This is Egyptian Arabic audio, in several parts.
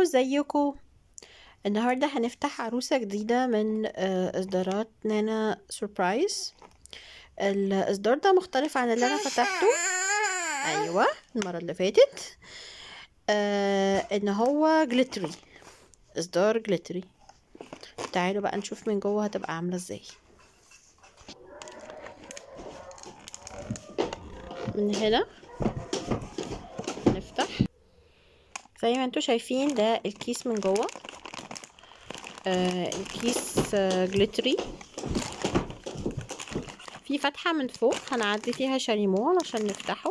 ازيكم النهاردة هنفتح عروسة جديدة من آه، إصدارات نانا سوربرايز الإصدار ده مختلف عن اللي أنا فتحته أيوة المرة اللي فاتت آه إن هو جليتري إصدار جليتري تعالوا بقى نشوف من جوه هتبقى عاملة ازاي من هنا نفتح زي ما انتوا شايفين ده الكيس من جوه آه الكيس آه جليتري في فتحة من فوق هنعدي فيها شاليمو عشان نفتحه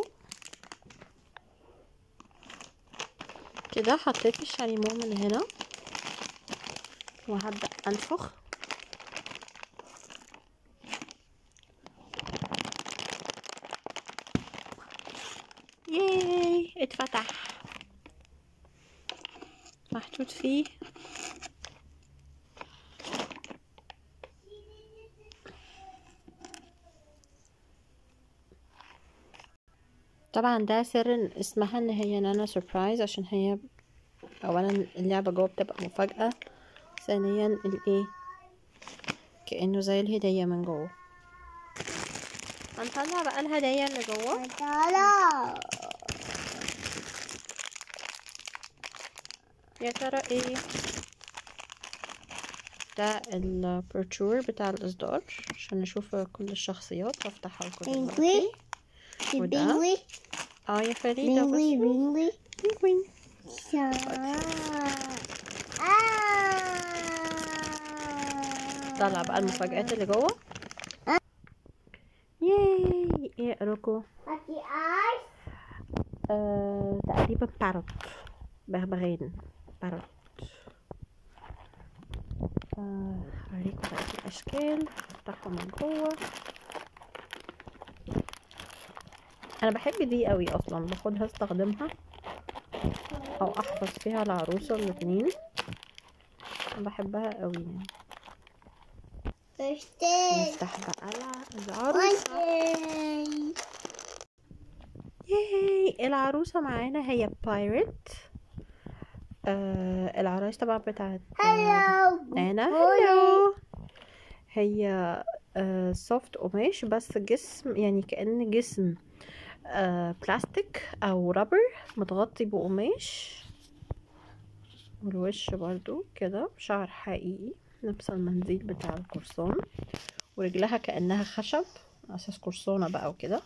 كده حطيت الشاليمو من هنا وهبدأ انفخ ياي اتفتح محطوط فيه طبعا ده سر اسمها ان هي نانا سربرايز عشان هي اولا اللعبة جوه بتبقى مفاجأة ثانيا الايه كأنه زي الهدية من جوه هنطلع بقى الهدايا اللي جوه تعالى يا ترى ايه ده البروتشور بتاع الاصدار عشان نشوف كل الشخصيات وافتحها لكم بينجوي وده بينجوي اه يا فريدة بينجوي بصوا بينجوي بينجوين طلع بقى المفاجآت اللي جوه ياي ايه اقراكم آه تقريبا بارot بغبغان بارot آه هوريكم بقى الاشكال افتحهم من جوه انا بحب دي قوي اصلا باخدها استخدمها او احفظ فيها العروسه الاتنين بحبها قوي يعني نفتح بقى العروسه ياي العروسة معانا هي بايرت آه العرايس طبعا بتاعت انا هلو هي آه سوفت قماش بس جسم يعني كأن جسم آه بلاستيك او رابر متغطي بقماش والوش برضو كده شعر حقيقي لابسه المنديل بتاع القرصان ورجلها كأنها خشب اساس قرصانة بقى وكده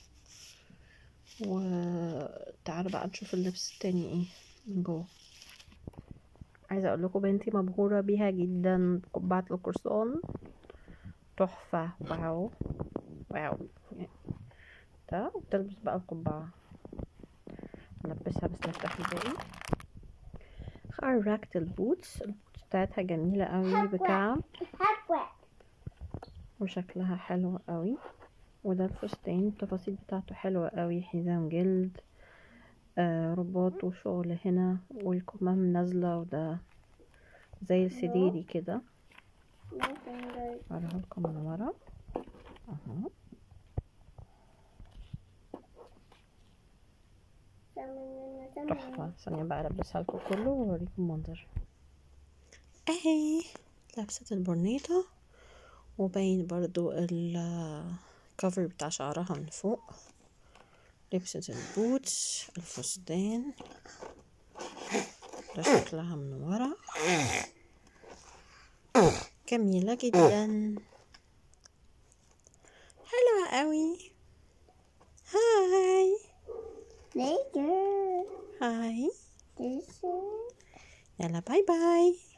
وتعالوا بقى نشوف اللبس التاني ايه من جوه عايزه اقول لكم بنتي مبهوره بيها جدا قبعه القرصان تحفه واو واو ده وتلبس بقى القبعه نلبسها بس نفتح الباقي خرجت البوتس البوتس بتاعتها جميله قوي بكعب وشكلها حلو قوي وده الفستان التفاصيل بتاعته حلوة قوي حزام جلد آه رباط وشغل هنا والكمام نازلة وده زي السديري كده اوريها لكم من ورا اهو تحفة ثانية بقى البسها لكم كله واوريكم منظر اهي لبست البرنيطة وباين برضو الكفر بتاع شعرها من فوق لبست البوتس الفستان ده شكلها من ورا جميلة جدا حلوة قوي هاي هاي يلا باي باي